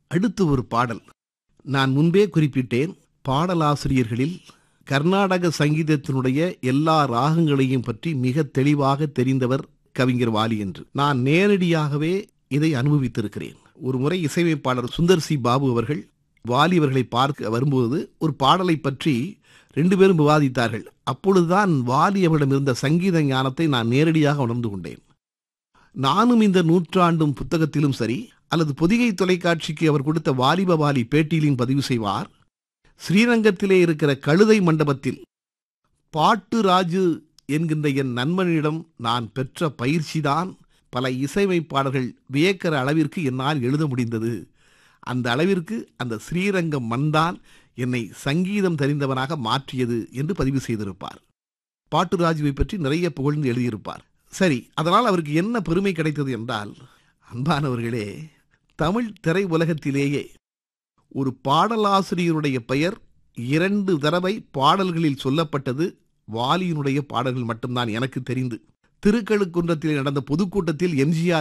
அடுத்து ஒரு பாடல் நான் முன்பே குறிப்பிட்டேன் பாடலாசிரியர்களில் கர்நாடக சங்கீதத்தினுடைய எல்லா ராகங்களையும் பற்றி மிக தெளிவாக தெரிந்தவர் கவிஞர் வாலி என்று நான் நேரடியாகவே இதை அனுபவித்திருக்கிறேன் ஒரு முறை இசையமைப்பாளர் சுந்தர் சி பாபு அவர்கள் வாலி அவர்களை பார்க்க வரும்போது ஒரு பாடலை பற்றி ரெண்டு பேரும் விவாதித்தார்கள் அப்பொழுதுதான் வாலி அவரிடம் இருந்த சங்கீத ஞானத்தை நான் நேரடியாக உணர்ந்து கொண்டேன் நானும் இந்த நூற்றாண்டும் புத்தகத்திலும் சரி அல்லது பொதிகை தொலைக்காட்சிக்கு அவர் கொடுத்த வாலிப வாலி பேட்டியிலும் பதிவு செய்வார் ஸ்ரீரங்கத்திலே இருக்கிற கழுதை மண்டபத்தில் பாட்டு ராஜு என்கின்ற என் நண்பனிடம் நான் பெற்ற பயிற்சிதான் பல இசையமைப்பாளர்கள் வியக்கிற அளவிற்கு என்னால் எழுத முடிந்தது அந்த அளவிற்கு அந்த ஸ்ரீரங்கம் மண்தான் என்னை சங்கீதம் தெரிந்தவனாக மாற்றியது என்று பதிவு செய்திருப்பார் பாட்டு ராஜுவை பற்றி நிறைய புகழ்ந்து எழுதியிருப்பார் சரி அதனால் அவருக்கு என்ன பெருமை கிடைத்தது என்றால் அன்பானவர்களே தமிழ் திரை உலகத்திலேயே ஒரு பாடலாசிரியருடைய பெயர் இரண்டு தடவை பாடல்களில் சொல்லப்பட்டது வாலியினுடைய பாடல்கள் மட்டும்தான் எனக்கு தெரிந்து திருக்கழுக்குன்றத்தில் நடந்த பொதுக்கூட்டத்தில் எம்ஜிஆர்